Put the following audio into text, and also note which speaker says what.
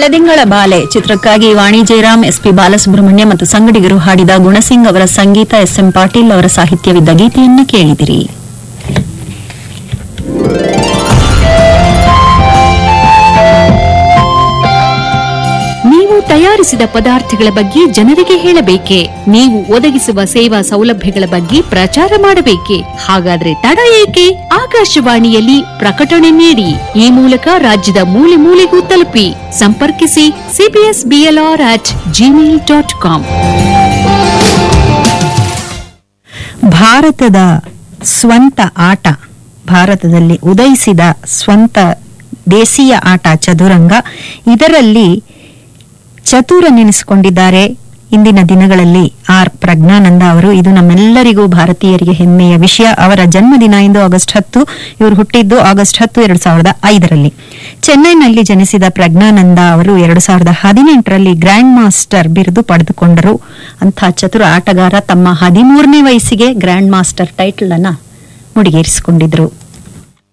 Speaker 1: ಬೆಳದಿಂಗಳ ಬಾಲೆ ಚಿತ್ರಕ್ಕಾಗಿ ವಾಣಿ ಜಯರಾಮ್ ಎಸ್ಪಿ ಬಾಲಸುಬ್ರಹ್ಮಣ್ಯ ಮತ್ತು ಸಂಗಡಿಗರು ಹಾಡಿದ ಗುಣಸಿಂಗ್ ಅವರ ಸಂಗೀತ ಎಸ್ಎಂ ಪಾಟೀಲ್ ಅವರ ಸಾಹಿತ್ಯವಿದ್ದ ಗೀತೆಯನ್ನು ಕೇಳಿದಿರಿ
Speaker 2: ನೀವು ತಯಾರಿಸಿದ ಪದಾರ್ಥಗಳ ಬಗ್ಗೆ ಜನರಿಗೆ ಹೇಳಬೇಕೆ ನೀವು ಒದಗಿಸುವ ಸೇವಾ ಸೌಲಭ್ಯಗಳ ಬಗ್ಗೆ ಪ್ರಚಾರ ಮಾಡಬೇಕೆ ಹಾಗಾದ್ರೆ ತಡ ಏಕೆ ಆಕಾಶವಾಣಿಯಲ್ಲಿ ಪ್ರಕಟಣೆ ನೀಡಿ ಈ ಮೂಲಕ ರಾಜ್ಯದ ಮೂಲೆ ಮೂಲೆಗೂ ತಲುಪಿ ಸಂಪರ್ಕಿಸಿ CBS BLR at Gmail dot com
Speaker 3: ಭಾರತದ ಸ್ವಂತ ಆಟ ಭಾರತದಲ್ಲಿ ಉದಯಿಸಿದ ಸ್ವಂತ ದೇಶೀಯ ಆಟ ಚದುರಂಗ ಇದರಲ್ಲಿ ಚತುರನೆನಿಸಿಕೊಂಡಿದ್ದಾರೆ ಇಂದಿನ ದಿನಗಳಲ್ಲಿ ಆರ್ ಪ್ರಜ್ಞಾನಂದ ಅವರು ಇದು ನಮ್ಮೆಲ್ಲರಿಗೂ ಭಾರತೀಯರಿಗೆ ಹೆಮ್ಮೆಯ ವಿಷಯ ಅವರ ಜನ್ಮದಿನ ಇಂದು ಆಗಸ್ಟ್ ಹತ್ತು ಇವರು ಹುಟ್ಟಿದ್ದು ಆಗಸ್ಟ್ ಹತ್ತು ಎರಡು ಸಾವಿರದ ಐದರಲ್ಲಿ ಚೆನ್ನೈನಲ್ಲಿ ಜನಿಸಿದ ಪ್ರಜ್ಞಾನಂದ ಅವರು ಎರಡು ಸಾವಿರದ ಹದಿನೆಂಟರಲ್ಲಿ ಗ್ರ್ಯಾಂಡ್ ಮಾಸ್ಟರ್ ಬಿರುದು ಪಡೆದುಕೊಂಡರು ಅಂಥ ಚತುರ ಆಟಗಾರ ತಮ್ಮ ಹದಿಮೂರನೇ ವಯಸ್ಸಿಗೆ ಗ್ರ್ಯಾಂಡ್ ಮಾಸ್ಟರ್ ಟೈಟಲ್ ಅನ್ನ ಮುಡಿಗೇರಿಸಿಕೊಂಡಿದ್ರು